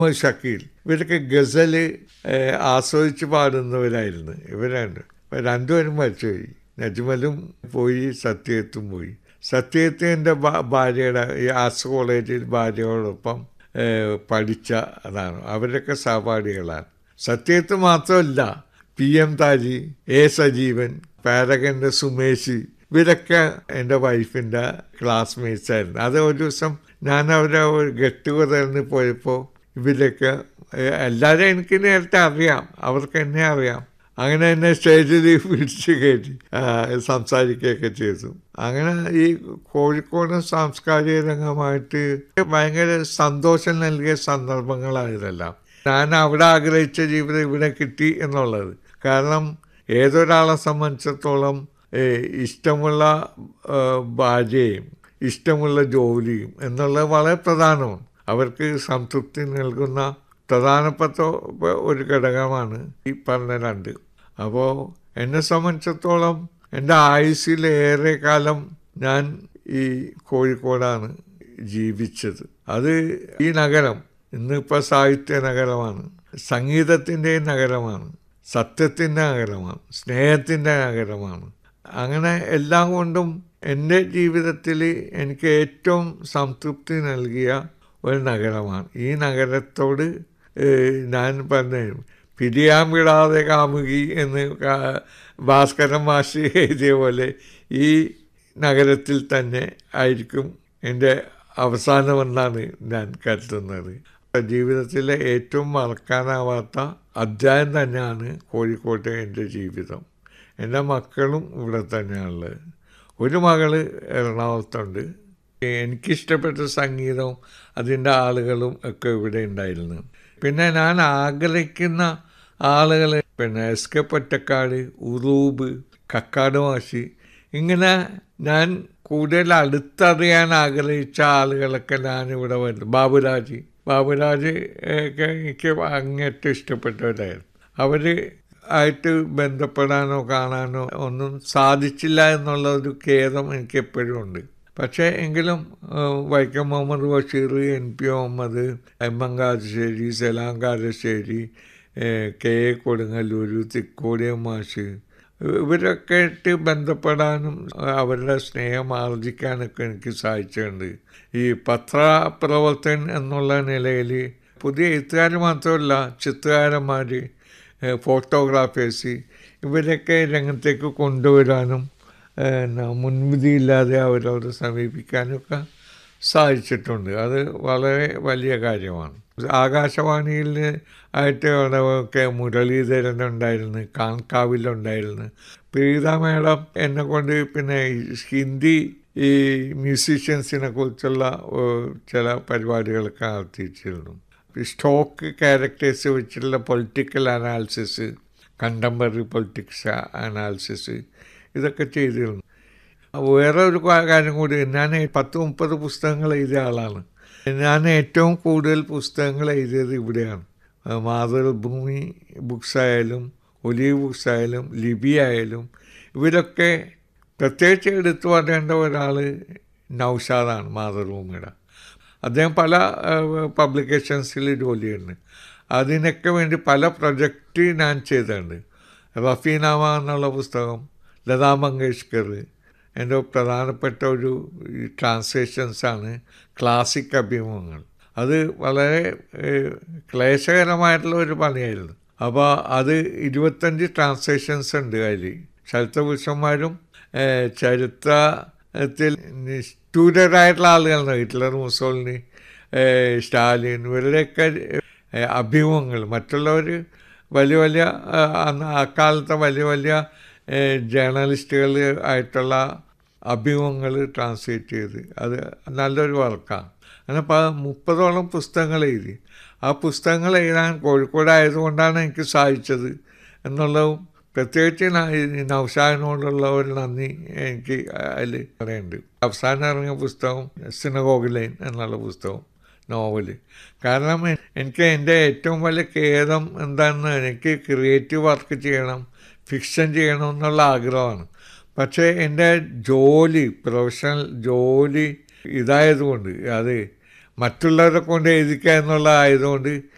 മുഹമ്മദ് ഷക്കീൽ ഇവരൊക്കെ ഗസല് ഏഹ്, ആസ്വദിച്ച് പാടുന്നവരായിരുന്നു ഇവരാണ് ഇപ്പൊ രണ്ടുപേരും മരിച്ചുപോയി നജ്മലും പോയി സത്യത്തും പോയി സത്യത്ത് എൻ്റെ ഭാര്യയുടെ ഈ ആർട്സ് കോളേജിൽ ഭാര്യയോടൊപ്പം ഏഹ്, പഠിച്ച അതാണ് അവരൊക്കെ സഹപാഠികളാണ് സത്യത്ത് മാത്രമല്ല P M Thaji A Sajeevan പാരകൻ്റെ സുമേഷ് ഇവരൊക്കെ എൻ്റെ വൈഫിൻ്റെ ക്ലാസ്മേറ്റ്സ് ആയിരുന്നു അത് ഒരു ദിവസം ഞാൻ അവരെ ഒരു ഗെറ്റ് ടുഗദറിന് പോയപ്പോൾ ഇവരൊക്കെ ഏഹ്, എല്ലാവരും എനിക്ക് നേരത്തെ അറിയാം അവർക്ക് എന്നെ അറിയാം അങ്ങനെ എന്നെ സ്റ്റേജിൽ പിടിച്ച് കയറ്റി ആ, സംസാരിക്കുകയൊക്കെ ചെയ്തു അങ്ങനെ ഈ കോഴിക്കോട് സാംസ്കാരിക രംഗമായിട്ട് ഭയങ്കര സന്തോഷം നൽകിയ സന്ദർഭങ്ങളായതെല്ലാം ഞാൻ അവിടെ ആഗ്രഹിച്ച ജീവിതം ഇവിടെ കിട്ടി എന്നുള്ളത് കാരണം ഏതൊരാളെ സംബന്ധിച്ചിടത്തോളം ഏഹ്, ഇഷ്ടമുള്ള ഏഹ്, ഭാര്യയും ഇഷ്ടമുള്ള ജോലിയും എന്നുള്ളത് വളരെ പ്രധാനമാണ് അവർക്ക് സംതൃപ്തി നൽകുന്ന പ്രധാനപ്പെട്ട ഒരു ഘടകമാണ് ഈ പറഞ്ഞ രണ്ട് അപ്പോൾ എന്നെ സംബന്ധിച്ചിടത്തോളം എൻ്റെ ആയുസ്സിൽ ഏറെ കാലം ഞാൻ ഈ കോഴിക്കോടാണ് ജീവിച്ചത് അത് ഈ നഗരം ഇന്നിപ്പോൾ സാഹിത്യ നഗരമാണ് സംഗീതത്തിൻ്റെ നഗരമാണ് സത്യത്തിൻ്റെ നഗരമാണ് സ്നേഹത്തിൻ്റെ നഗരമാണ് അങ്ങനെ എല്ലാം കൊണ്ടും എൻ്റെ ജീവിതത്തിൽ എനിക്ക് ഏറ്റവും സംതൃപ്തി നൽകിയ ഒരു നഗരമാണ് ഈ നഗരത്തോട് ഏഹ്, ഞാൻ പറഞ്ഞു പിരിയാൻ വിടാതെ കാമുകി എന്ന് കാ- ഭാസ്കരൻ മാഷി എഴുതിയ പോലെ ഈ നഗരത്തിൽ തന്നെ ആയിരിക്കും എൻ്റെ അവസാനമെന്നാണ് ഞാൻ കരുതുന്നത് ജീവിതത്തിലെ ഏറ്റവും മറക്കാനാവാത്ത അധ്യായം തന്നെയാണ് കോഴിക്കോട്ടെ എൻ്റെ ജീവിതം എൻ്റെ മക്കളും ഇവിടെ തന്നെയാണുള്ളത് ഒരു മകള് എറണാകുളത്തുണ്ട് എനിക്കിഷ്ടപ്പെട്ട സംഗീതവും അതിൻ്റെ ആളുകളും ഒക്കെ ഇവിടെ ഉണ്ടായിരുന്നു പിന്നെ ഞാൻ ആഗ്രഹിക്കുന്ന ആളുകൾ പിന്നെ എസ് കെ പൊറ്റക്കാട് ഉറൂബ് കക്കാട് മാഷി ഇങ്ങനെ ഞാൻ കൂടുതൽ അടുത്തറിയാൻ ആഗ്രഹിച്ച ആളുകളൊക്കെ ഞാൻ ഇവിടെ വരുന്നു ബാബുരാജ് ബാബുരാജ് ഒക്കെ എനിക്ക് അങ്ങേറ്റം ഇഷ്ടപ്പെട്ടവരായിരുന്നു അവർ ആയിട്ട് ബന്ധപ്പെടാനോ കാണാനോ ഒന്നും സാധിച്ചില്ല എന്നുള്ള ഒരു ഖേദം എനിക്ക് എപ്പോഴും ഉണ്ട് പക്ഷേ എങ്കിലും ഏഹ്, Vaikom Muhammad Basheer N P Muhammad M M Karassery Salam Karassery ഏഹ്, കെ എ കൊടുങ്ങല്ലൂർ തിക്കോടിയ മാഷ് ഇവരൊക്കെ ആയിട്ട് ബന്ധപ്പെടാനും അവരുടെ സ്നേഹം ആർജിക്കാനൊക്കെ എനിക്ക് സാധിച്ചിട്ടുണ്ട് ഈ പത്രപ്രവർത്തകൻ എന്നുള്ള നിലയിൽ പുതിയ എഴുത്തുകാർ മാത്രമല്ല ചിത്രകാരന്മാർ ഫോട്ടോഗ്രാഫേഴ്സ് ഇവരൊക്കെ രംഗത്തേക്ക് കൊണ്ടുവരാനും പിന്നെ മുൻവിധിയില്ലാതെ അവരോട് സമീപിക്കാനൊക്കെ സാധിച്ചിട്ടുണ്ട് അത് വളരെ വലിയ കാര്യമാണ് ആകാശവാണിയിൽ ആയിട്ട് അവിടെ ഒക്കെ മുരളീധരൻ ഉണ്ടായിരുന്നു കാൺകാവിലുണ്ടായിരുന്നു പ്രീത മേഡം എന്നെ കൊണ്ട് പിന്നെ ഈ ഹിന്ദി ഈ മ്യൂസീഷ്യൻസിനെ കുറിച്ചുള്ള ഏഹ്, ചില പരിപാടികളൊക്കെ നടത്തിച്ചിരുന്നു സ്റ്റോക്ക് ക്യാരക്ടേഴ്സ് വെച്ചുള്ള political analysis contemporary politics analysis ഇതൊക്കെ ചെയ്തിരുന്നു വേറെ ഒരു കാ- കാര്യം കൂടി ഞാൻ പത്ത് മുപ്പത് പുസ്തകങ്ങൾ എഴുതിയ ആളാണ് ഞാൻ ഏറ്റവും കൂടുതൽ പുസ്തകങ്ങൾ എഴുതിയത് ഇവിടെയാണ് ആ, മാതൃഭൂമി ബുക്സ് ആയാലും ഒലീവ് ബുക്സ് ആയാലും ലിബി ആയാലും ഇവരൊക്കെ പ്രത്യേകിച്ച് എടുത്തു പറയേണ്ട ഒരാൾ നൗഷാദാണ് മാതൃഭൂമിയുടെ അദ്ദേഹം പല പബ്ലിക്കേഷൻസിൽ ജോലി ചെയ്യുന്നുണ്ട് അതിനൊക്കെ വേണ്ടി പല പ്രൊജക്റ്റ് ഞാൻ ചെയ്തിട്ടുണ്ട് റഫീനാമ എന്നുള്ള പുസ്തകം ലതാ മങ്കേഷ്കർ എൻ്റെ പ്രധാനപ്പെട്ട ഒരു ട്രാൻസ്ലേഷൻസാണ് ക്ലാസിക് അഭിമുഖങ്ങൾ അത് വളരെ ഏഹ്, ക്ലേശകരമായിട്ടുള്ള ഒരു പണിയായിരുന്നു അപ്പോൾ അത് ഇരുപത്തഞ്ച് ട്രാൻസ്ലേഷൻസ് ഉണ്ട് അതിൽ ചരിത്രപുരുഷന്മാരും ഏഹ്, ചരിത്രത്തിൽ നിഷ്ഠൂരരായിട്ടുള്ള ആളുകളാണ് ഹിറ്റ്ലർ മുസോളിനി ഏഹ്, സ്റ്റാലിൻ ഇവരുടെയൊക്കെ ഏഹ്, അഭിമുഖങ്ങൾ മറ്റുള്ളവർ വലിയ വലിയ ആ, അന്ന് അക്കാലത്തെ വലിയ വലിയ ഏഹ്, ജേർണലിസ്റ്റുകൾ ആയിട്ടുള്ള അഭിമുഖങ്ങൾ ട്രാൻസ്ലേറ്റ് ചെയ്ത് അത് നല്ലൊരു വർക്കാണ് അങ്ങനെ പ മുപ്പതോളം പുസ്തകങ്ങൾ എഴുതി ആ പുസ്തകങ്ങൾ എഴുതാൻ കോഴിക്കോട് ആയതുകൊണ്ടാണ് എനിക്ക് സാധിച്ചത് എന്നുള്ളതും പ്രത്യേകിച്ച് ന- ഈ നൗഷാദിനോടുള്ള ഒരു നന്ദി എനിക്ക് അതിൽ പറയുന്നുണ്ട് അവസാനം ഇറങ്ങിയ പുസ്തകം സിനഗോഗിലൈൻ എന്നുള്ള പുസ്തകം നോവല് കാരണം എ- എനിക്ക് എൻ്റെ ഏറ്റവും വലിയ ഖേദം എന്താണെന്ന് എനിക്ക് ക്രിയേറ്റീവ് വർക്ക് ചെയ്യണം ഫിക്ഷൻ ചെയ്യണം എന്നുള്ള ആഗ്രഹമാണ് പക്ഷേ എൻ്റെ ജോലി പ്രൊഫഷണൽ ജോലി ഇതായതുകൊണ്ട് അത് മറ്റുള്ളവരെ കൊണ്ട് എഴുതിക്കുക എന്നുള്ളതായതുകൊണ്ട്